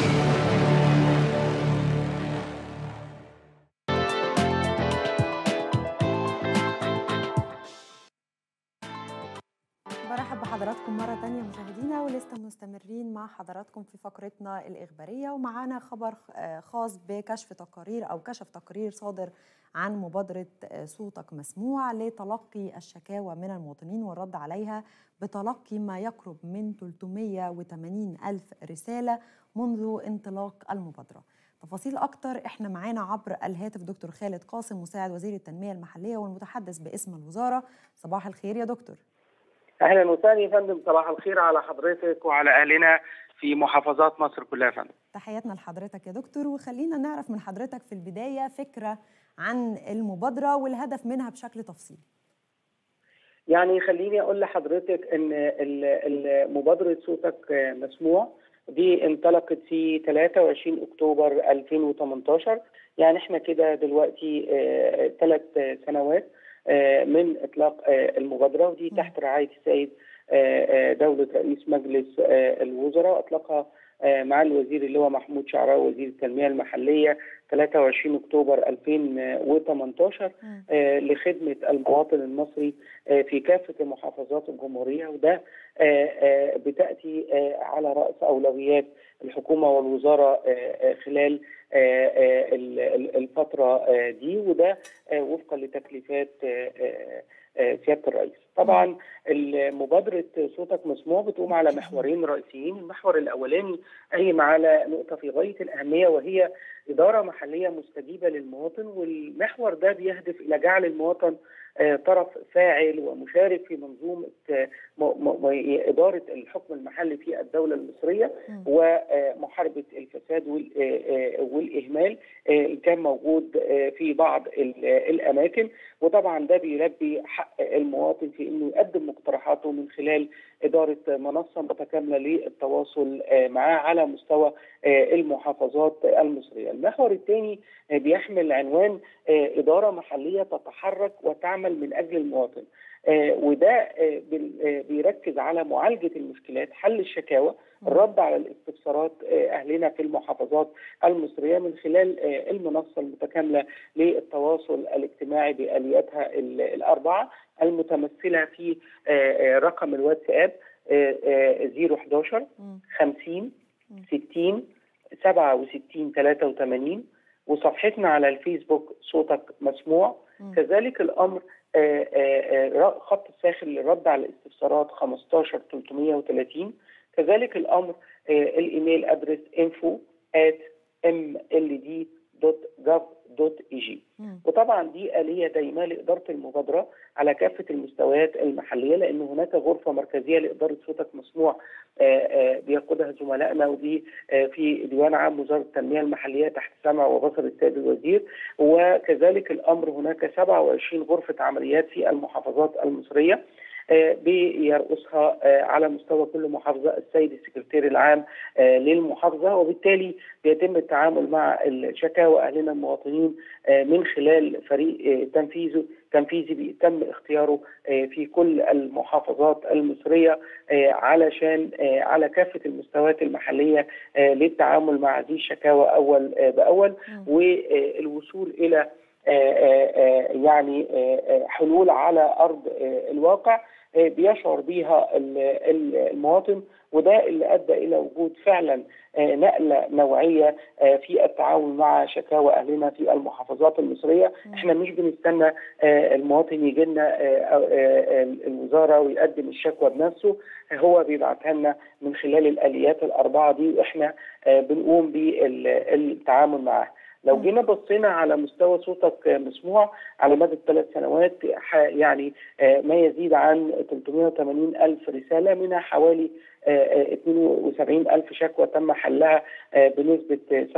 برحب بحضراتكم مرة تانية مشاهدينا ولسه مستمرين مع حضراتكم في فقرتنا الإخبارية ومعانا خبر آه، خاص بكشف تقارير أو كشف تقرير صادر عن مبادرة آه، صوتك مسموع لتلقي الشكاوى من المواطنين والرد عليها بتلقي ما يقرب من 380 ألف رسالة منذ انطلاق المبادرة تفاصيل أكتر إحنا معانا عبر الهاتف دكتور خالد قاسم مساعد وزير التنمية المحلية والمتحدث باسم الوزارة صباح الخير يا دكتور اهلا وسهلا يا فندم صباح الخير على حضرتك وعلى اهلنا في محافظات مصر كلها يا فندم تحياتنا لحضرتك يا دكتور وخلينا نعرف من حضرتك في البداية فكرة عن المبادرة والهدف منها بشكل تفصيلي يعني خليني اقول لحضرتك ان ال- ال- مبادره صوتك مسموع دي انطلقت في 23 اكتوبر 2018 يعني احنا كده دلوقتي ثلاث سنوات آه، من اطلاق آه، المبادره ودي تحت رعايه السيد آه، آه، دوله رئيس مجلس آه، الوزراء اطلقها آه، مع الوزير اللي هو محمود شعراوي وزير التنميه المحليه 23 اكتوبر 2018 آه، لخدمه المواطن المصري آه، في كافه محافظات الجمهوريه وده آه، آه، بتاتي آه، على راس اولويات الحكومه والوزاره آه، آه، خلال آه، آه، ال- ال- الفتره آه، دي وده آه، وفقا لتكليفات آه، آه، آه، سياده الرئيس. طبعا مبادره صوتك مسموع بتقوم على محورين رئيسيين، المحور الاولاني قايم على نقطه في غايه الاهميه وهي اداره محليه مستجيبه للمواطن والمحور ده بيهدف الى جعل المواطن آه، طرف فاعل ومشارك في منظومه آه، م- م- م- اداره الحكم المحلي في الدوله المصريه ومحاربه الفساد وال- آه، آه، والاهمال آه، كان موجود آه، في بعض ال- آه، الاماكن وطبعا ده بيلبي حق المواطن في انه يقدم مقترحاته من خلال اداره منصه متكامله للتواصل آه، معاه على مستوى آه، المحافظات المصريه. المحور الثاني آه، بيحمل عنوان آه، اداره محليه تتحرك وتعمل من اجل المواطن. آه، وده آه، بال- آه، بيركز على معالجه المشكلات، حل الشكاوى، الرد على الاستفسارات آه، اهلنا في المحافظات المصريه من خلال آه، المنصه المتكامله للتواصل الاجتماعي بالياتها ال- الاربعه المتمثله في آه، آه، رقم الواتساب آه، آه، 011 50 60 67 83 وصفحتنا على الفيسبوك صوتك مسموع كذلك الامر آه، آه، آه، خط الساخن للرد على الاستفسارات 15 330 كذلك الامر آه، الايميل ادرس info at mld.gov.eg وطبعا دي آلية دايمة لإدارة المبادرة على كافة المستويات المحلية لأن هناك غرفة مركزية لإدارة صوتك مسموع آه، آه، بيقودها زملائنا ودي آه، في ديوان عام وزارة التنمية المحلية تحت سمع وبصر السيد الوزير وكذلك الأمر هناك 27 غرفة عمليات في المحافظات المصرية آه، بيرأسها آه، على مستوى كل محافظة السيد السكرتير العام آه، للمحافظة وبالتالي بيتم التعامل مع الشكاوى أهلنا المواطنين آه، من خلال فريق آه، تنفيذه تنفيذي بيتم اختياره آه، في كل المحافظات المصرية آه، علشان آه، على كافة المستويات المحلية آه، للتعامل مع هذه الشكاوى أول آه، بأول والوصول إلى آه، آه، آه، يعني آه، آه، حلول على أرض آه، الواقع آه، بيشعر بيها ال- ال- المواطن وده اللي ادى الى وجود فعلا آه، نقله نوعيه آه، في التعاون مع شكاوى اهلنا في المحافظات المصريه، احنا مش بنستنى آه، المواطن يجي لنا آه، آه، آه، الوزاره ويقدم الشكوى بنفسه، هو بيبعتها لنا من خلال الاليات الاربعه دي واحنا آه، بنقوم بالتعامل معاها. لو جينا بصينا على مستوى صوتك مسموع على مدى الثلاث سنوات ح- يعني آه، ما يزيد عن 380 ألف رسالة منها حوالي آه، آه، 72 ألف شكوى تم حلها آه، بنسبة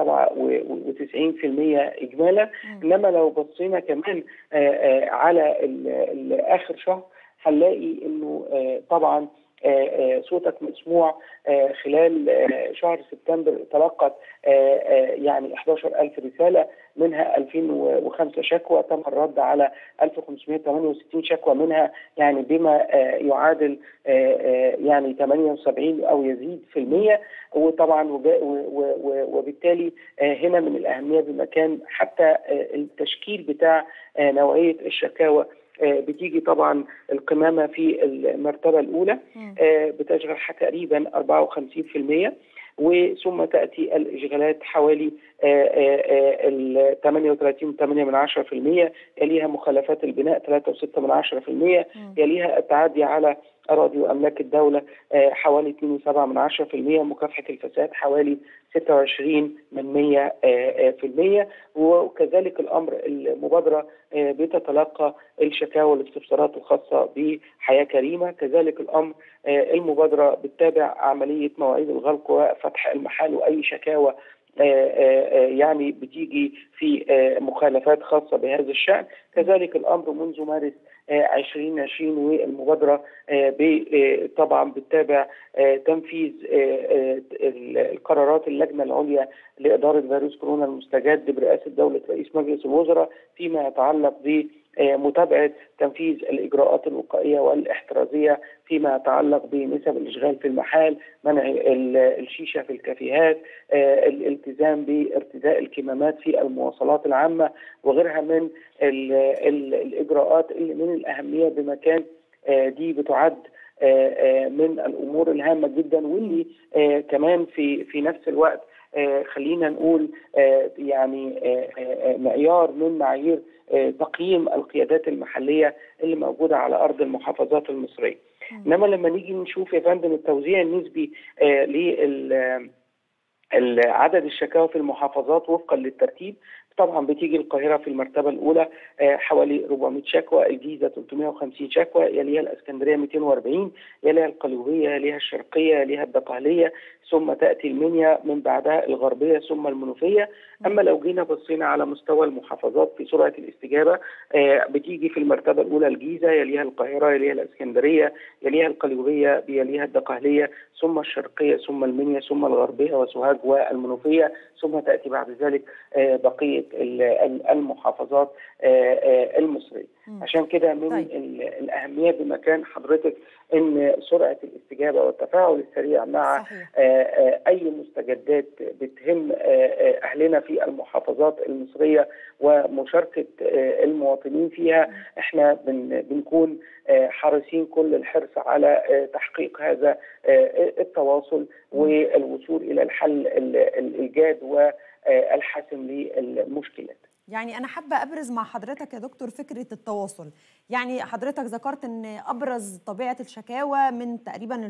97% إجمالا إنما لو بصينا كمان آه، آه، على ال- ال- آخر شهر هنلاقي إنه آه، طبعا آه، آه، صوتك مسموع آه، خلال آه، شهر سبتمبر تلقت آه، آه، يعني 11000 رسالة منها 2005 شكوى تم الرد على 1568 شكوى منها يعني بما آه، يعادل آه، آه، يعني 78 أو يزيد في المية وطبعا وجا- و- و- و- وبالتالي آه، هنا من الأهمية بمكان حتى آه، التشكيل بتاع آه، نوعية الشكاوى آه، بتيجي طبعا القمامة في المرتبة الأولى آه، بتشغل ح- تقريبا 54% وثم تأتي الإشغالات حوالي آه، آه، آه، ال 38.8 من 10% يليها مخالفات البناء 3.6 من 10% يليها التعدي على أراضي وأملاك الدولة آه، حوالي 2.7 من 10% مكافحة الفساد حوالي 26 من 100 آه، آه، في المية وكذلك الأمر المبادرة آه، بتتلقى الشكاوى والاستفسارات الخاصة بحياة كريمة كذلك الأمر آه، المبادرة بتتابع عملية مواعيد الغلق وفتح المحال وأي شكاوى آه، آه، آه، يعني بتيجي في آه، مخالفات خاصة بهذا الشأن كذلك الأمر منذ مارس آه، 2020 والمبادرة آه، ب- آه، طبعا بتتابع آه، تنفيذ آه، آه، ال- القرارات اللجنة العليا لإدارة فيروس كورونا المستجد برئاسة دولة رئيس مجلس الوزراء فيما يتعلق بمتابعة تنفيذ الإجراءات الوقائية والاحترازية فيما يتعلق بنسب الإشغال في المحال منع ال- الشيشة في الكافيهات آه، الالتزام بارتداء الكمامات في المواصلات العامة وغيرها من ال ال الإجراءات اللي من الأهمية بمكان آه، دي بتعد آه، آه، من الأمور الهامة جدا واللي آه، كمان في في نفس الوقت آه، خلينا نقول آه، يعني آه، آه، معيار من معايير آه، تقييم القيادات المحلية اللي موجودة على أرض المحافظات المصرية إنما لما نيجي نشوف يا فندم التوزيع النسبي آه، لل عدد الشكاوى في المحافظات وفقا للترتيب طبعا بتيجي القاهره في المرتبه الاولى آه، حوالي 400 شكوى الجيزه 350 شكوى يليها الاسكندريه 240 يليها القليوبيه يليها الشرقيه يليها الدقهليه ثم تاتي المنيا من بعدها الغربيه ثم المنوفيه اما لو جينا بصينا على مستوى المحافظات في سرعه الاستجابه آه، بتيجي في المرتبه الاولى الجيزه يليها القاهره يليها الاسكندريه يليها القليوبيه يليها الدقهليه ثم الشرقيه ثم المنيا ثم الغربيه وسوهاج والمنوفيه ثم تاتي بعد ذلك آه، بقيه ال- ال- المحافظات آه، آه، المصريه مم. عشان كده من طيب. ال- الاهميه بمكان حضرتك ان سرعه الاستجابه والتفاعل السريع مع صحيح آه، آه، اي مستجدات بتهم آه، آه، اهلنا في المحافظات المصريه ومشاركه آه، المواطنين فيها احنا بن- بنكون آه، حريصين كل الحرص على آه، تحقيق هذا آه، التواصل والوصول الى الحل ال- ال- الجاد والحاسم للمشكلات يعني أنا حابة أبرز مع حضرتك يا دكتور فكرة التواصل يعني حضرتك ذكرت أن أبرز طبيعة الشكاوى من تقريبا ال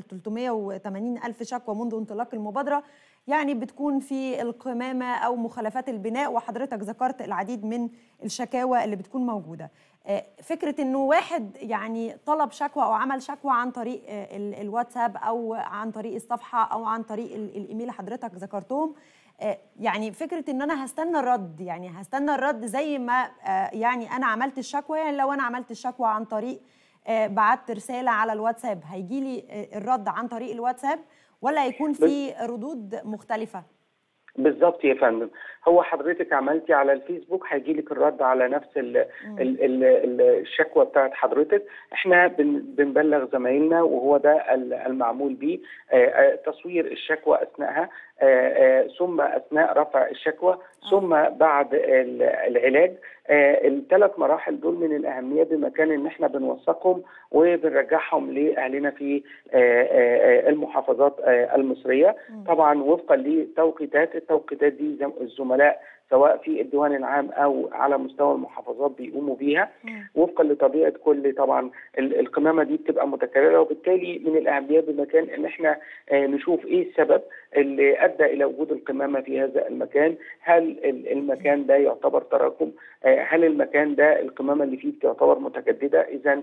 380 ألف شكوى منذ انطلاق المبادرة يعني بتكون في القمامة أو مخالفات البناء وحضرتك ذكرت العديد من الشكاوى اللي بتكون موجودة آه، فكرة أنه واحد يعني طلب شكوى أو عمل شكوى عن طريق آه، ال- الواتساب أو عن طريق الصفحة أو عن طريق ال- الإيميل اللي حضرتك ذكرتهم آه، يعني فكره ان انا هستنى الرد يعني هستنى الرد زي ما آه، يعني انا عملت الشكوى يعني لو انا عملت الشكوى عن طريق آه، بعت رساله على الواتساب هيجي لي آه، الرد عن طريق الواتساب ولا هيكون في ردود مختلفه بالظبط يا فندم هو حضرتك عملتي على الفيسبوك هيجي لك الرد على نفس ال ال ال ال الشكوى بتاعت حضرتك احنا بن بنبلغ زمايلنا وهو ده ال- المعمول به آه، آه، تصوير الشكوى اثناءها آه، آه، ثم اثناء رفع الشكوى ثم بعد ال- العلاج الثلاث مراحل دول من الاهميه بمكان ان احنا بنوثقهم وبنرجعهم لاهلنا في آه، آه، آه، المحافظات آه، المصريه طبعا وفقا لتوقيتات التوقيتات دي زم- الزملاء سواء في الديوان العام او على مستوى المحافظات بيقوموا بيها وفقا لطبيعه كل طبعا ال- القمامه دي بتبقى متكرره وبالتالي من الاهميه بمكان ان احنا آه، نشوف ايه السبب اللي ادى الى وجود القمامه في هذا المكان هل ال- المكان ده يعتبر تراكم آه، هل المكان ده القمامه اللي فيه بتعتبر متجدده اذا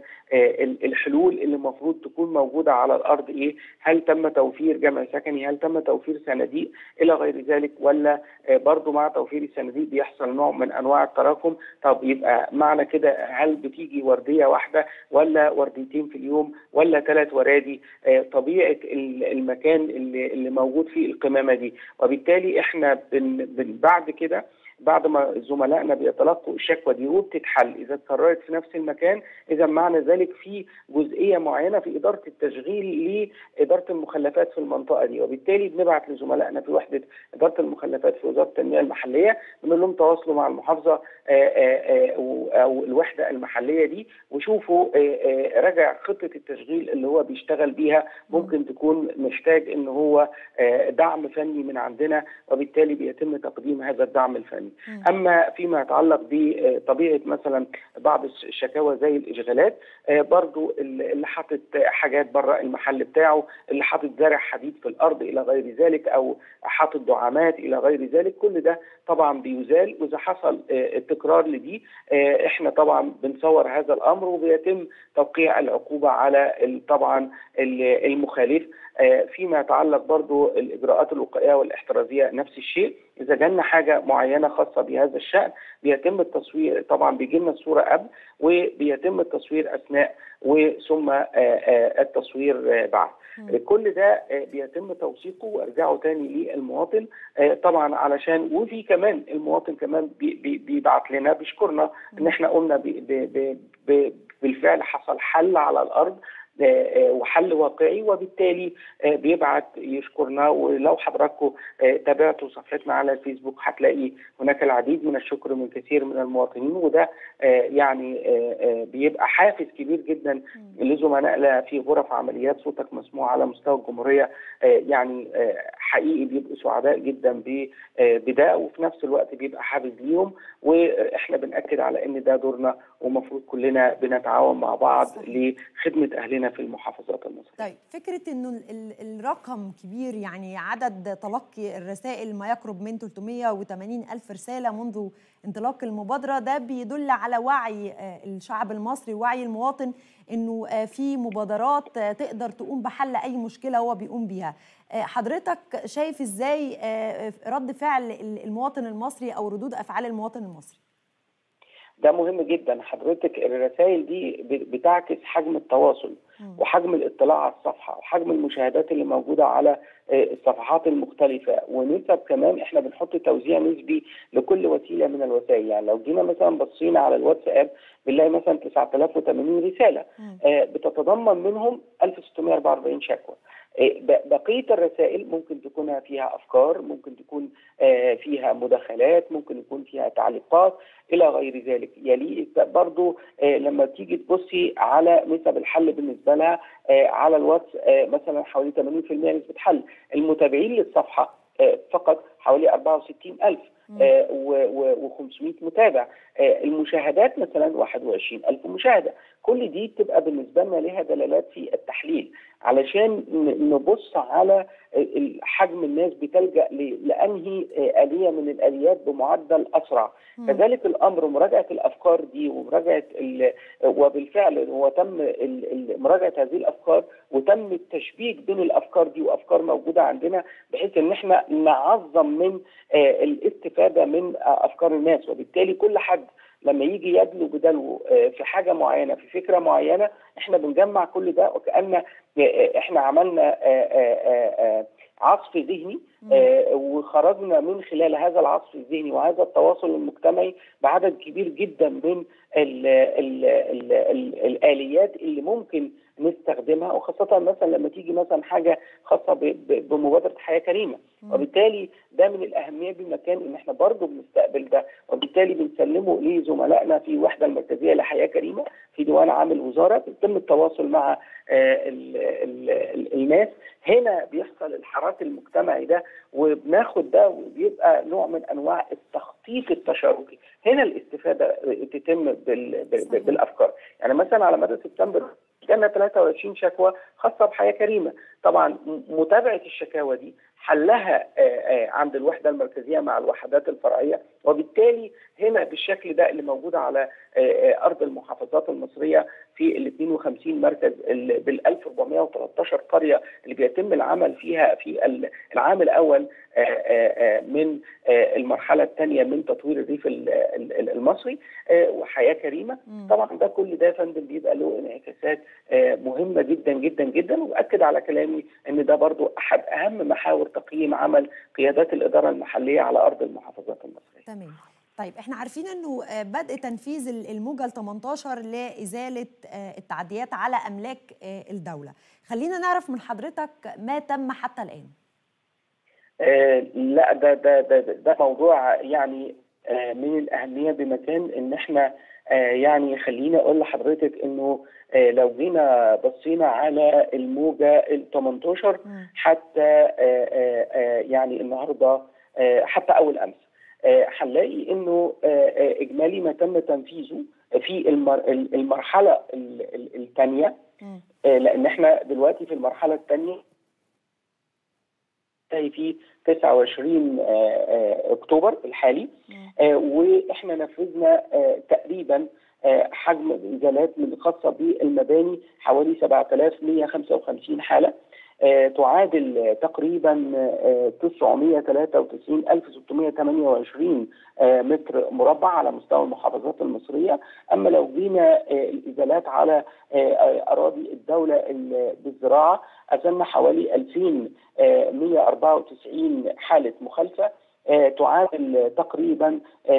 الحلول اللي المفروض تكون موجوده على الارض ايه هل تم توفير جمع سكني هل تم توفير صناديق الى غير ذلك ولا آه، برضو مع توفير الصناديق بيحصل نوع من انواع التراكم طب يبقى معنى كده هل بتيجي ورديه واحده ولا ورديتين في اليوم ولا ثلاث ورادي آه، طبيعه ال- المكان اللي, اللي موجود فيه القمامه دي وبالتالي احنا بن بن بعد كده بعد ما زملائنا بيتلقوا الشكوى دي وبتتحل اذا اتكررت في نفس المكان اذا معنى ذلك في جزئيه معينه في اداره التشغيل لاداره المخلفات في المنطقه دي وبالتالي بنبعت لزملائنا في وحده اداره المخلفات في وزاره التنميه المحليه بنقول لهم تواصلوا مع المحافظه آه، آه، آه، و- او الوحده المحليه دي وشوفوا آه، آه، راجع خطه التشغيل اللي هو بيشتغل بيها ممكن تكون محتاج ان هو آه، دعم فني من عندنا وبالتالي بيتم تقديم هذا الدعم الفني اما فيما يتعلق بطبيعه مثلا بعض الش- الشكاوى زي الاشغالات آه، برضو اللي اللي حاطط حاجات بره المحل بتاعه اللي حاطط زرع حديد في الارض الى غير ذلك او حاطط دعامات الى غير ذلك كل ده طبعا بيزال واذا حصل آه، التكرار لدي آه، احنا طبعا بنصور هذا الامر وبيتم توقيع العقوبه على ال- طبعا ال- المخالف آه، فيما يتعلق برضو الاجراءات الوقائيه والاحترازيه نفس الشيء اذا جالنا حاجه معينه خاصه بهذا الشان بيتم التصوير طبعا بيجي لنا الصوره قبل وبيتم التصوير اثناء وثم آه، آه، التصوير آه، بعد كل ده آه، بيتم توثيقه وارجعه تاني للمواطن آه، طبعا علشان وفي كمان المواطن كمان بي- بي- بيبعت لنا بيشكرنا ان احنا قمنا ب- ب- ب- ب- بالفعل حصل حل على الارض آه، آه، وحل واقعي وبالتالي آه، بيبعت يشكرنا ولو حضراتكم آه، تابعتوا صفحتنا على الفيسبوك هتلاقي هناك العديد من الشكر من كثير من المواطنين وده آه، يعني آه، آه، بيبقى حافز كبير جدا لزملائنا في غرف عمليات صوتك مسموع على مستوى الجمهوريه آه، يعني آه، حقيقي بيبقوا سعداء جدا ب- آه، بده وفي نفس الوقت بيبقى حافز ليهم واحنا بناكد على ان ده دورنا ومفروض كلنا بنتعاون مع بعض لخدمه اهلنا في المحافظات المصريه طيب فكرة انه ال- ال- الرقم كبير يعني عدد تلقي الرسائل ما يقرب من 380 ألف رسالة منذ انطلاق المبادره ده بيدل على وعي الشعب المصري ووعي المواطن انه في مبادرات تقدر تقوم بحل اي مشكله هو بيقوم بيها حضرتك شايف ازاي رد فعل المواطن المصري او ردود افعال المواطن المصري ده مهم جدا حضرتك الرسائل دي بتعكس حجم التواصل وحجم الاطلاع على الصفحه وحجم المشاهدات اللي موجوده على الصفحات المختلفه ونسب كمان احنا بنحط توزيع نسبي لكل وسيله من الوسائل يعني لو جينا مثلا بصينا على الواتساب بنلاقي مثلا 9080 رساله آه بتتضمن منهم 1644 شكوى بقيه الرسائل ممكن تكون فيها افكار ممكن تكون فيها مداخلات ممكن يكون فيها تعليقات الى غير ذلك يلي برضو لما تيجي تبصي على نسب الحل بالنسبه لها على الواتس مثلا حوالي 80% نسبه حل المتابعين للصفحه فقط حوالي 64000 و500 متابع المشاهدات مثلا 21000 مشاهده كل دي بتبقى بالنسبه لنا لها دلالات في التحليل علشان نبص على حجم الناس بتلجا لانهي اليه من الاليات بمعدل اسرع م. كذلك الامر مراجعه الافكار دي ومراجعه وبالفعل هو تم مراجعه هذه الافكار وتم التشبيك بين الافكار دي وافكار موجوده عندنا بحيث ان احنا نعظم من الاستفاده من افكار الناس وبالتالي كل حد لما يجي يدلو بدلو في حاجه معينه في فكره معينه احنا بنجمع كل ده وكان احنا عملنا عصف ذهني وخرجنا من خلال هذا العصف الذهني وهذا التواصل المجتمعي بعدد كبير جدا من ال ال ال ال الاليات اللي ممكن نستخدمها وخاصة مثلا لما تيجي مثلا حاجة خاصة بمبادرة حياة كريمة وبالتالي ده من الأهمية بمكان إن إحنا برضه بنستقبل ده وبالتالي بنسلمه لزملائنا في الوحدة المركزية لحياة كريمة في ديوان عام الوزارة بيتم التواصل مع ال ال ال الناس هنا بيحصل الحراك المجتمعي ده وبناخد ده وبيبقى نوع من أنواع التخطيط التشاركي هنا الاستفادة تتم بال بالأفكار يعني مثلا على مدى سبتمبر كان 23 شكوى خاصة بحياة كريمة طبعا متابعة الشكاوى دي حلها عند الوحدة المركزية مع الوحدات الفرعية وبالتالي هنا بالشكل ده اللي موجود على أرض المحافظات المصرية في ال 52 مركز بال 1413 قرية اللي بيتم العمل فيها في العام الأول من المرحلة الثانية من تطوير الريف المصري وحياة كريمة طبعا ده كل ده يا فندم بيبقى له انعكاسات مهمة جدا جدا جدا وأكد على كلامي أن ده برضو أحد أهم محاور تقييم عمل قيادات الإدارة المحلية على أرض المحافظات المصرية تمام طيب احنا عارفين انه بدء تنفيذ الموجه ال 18 لازاله التعديات على املاك الدوله خلينا نعرف من حضرتك ما تم حتى الان آه لا ده ده ده ده موضوع يعني آه من الاهميه بمكان ان احنا آه يعني خليني اقول لحضرتك انه آه لو جينا بصينا على الموجه ال 18 حتى آه آه يعني النهارده آه حتى اول امس هنلاقي انه اجمالي ما تم تنفيذه في المرحله الثانيه لان احنا دلوقتي في المرحله الثانيه في 29 اكتوبر الحالي واحنا نفذنا تقريبا حجم الازالات من خاصه بالمباني حوالي 7155 حاله تعادل تقريبا 993628 متر مربع على مستوى المحافظات المصريه، اما لو جينا الازالات على اراضي الدوله بالزراعه ازلنا حوالي 2194 حاله مخالفه تعادل تقريبا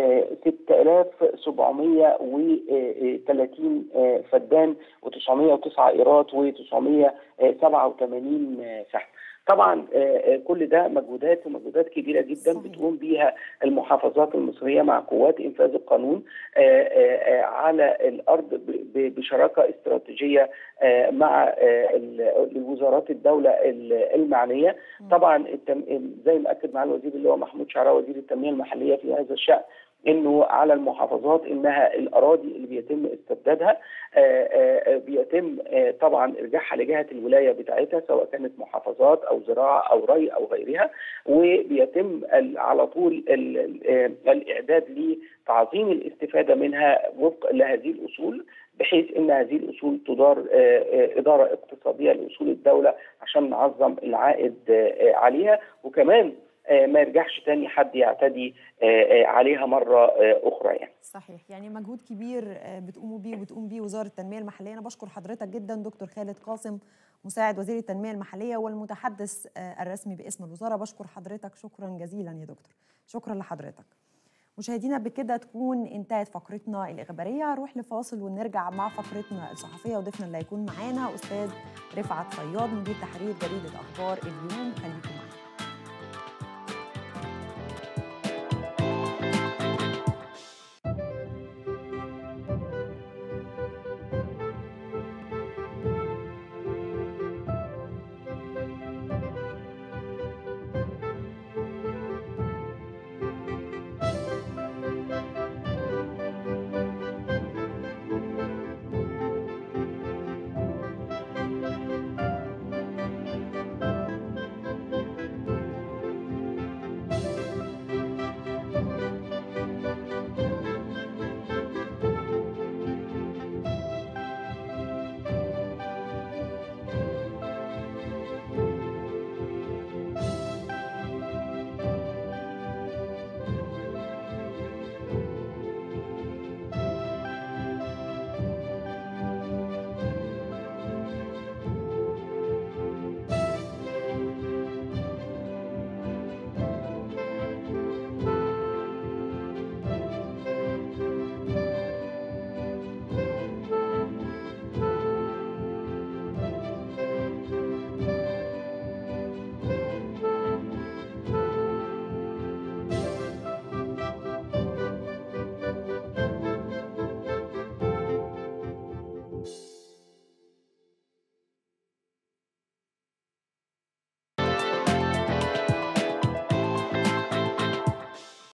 6730 فدان و909 ايرات و987 فحم طبعا كل ده مجهودات ومجهودات كبيره جدا صحيح. بتقوم بيها المحافظات المصريه مع قوات انفاذ القانون على الارض بشراكه استراتيجيه مع وزارات الدوله المعنيه طبعا زي ما اكد معالي الوزير اللي هو محمود شعراوي وزير التنميه المحليه في هذا الشان انه على المحافظات انها الاراضي اللي بيتم استبدادها بيتم طبعا ارجاعها لجهه الولايه بتاعتها سواء كانت محافظات او زراعه او ري او غيرها وبيتم على طول الاعداد لتعظيم الاستفاده منها وفق لهذه الاصول بحيث ان هذه الاصول تدار اداره اقتصاديه لاصول الدوله عشان نعظم العائد عليها وكمان ما يرجعش تاني حد يعتدي عليها مره اخرى يعني. صحيح يعني مجهود كبير بتقوموا بيه وبتقوم بيه وزاره التنميه المحليه انا بشكر حضرتك جدا دكتور خالد قاسم مساعد وزير التنميه المحليه والمتحدث الرسمي باسم الوزاره بشكر حضرتك شكرا جزيلا يا دكتور شكرا لحضرتك مشاهدينا بكده تكون انتهت فقرتنا الاخباريه نروح لفاصل ونرجع مع فقرتنا الصحفيه وضيفنا اللي هيكون معانا استاذ رفعت صياد مدير تحرير جريده اخبار اليوم خليكم معانا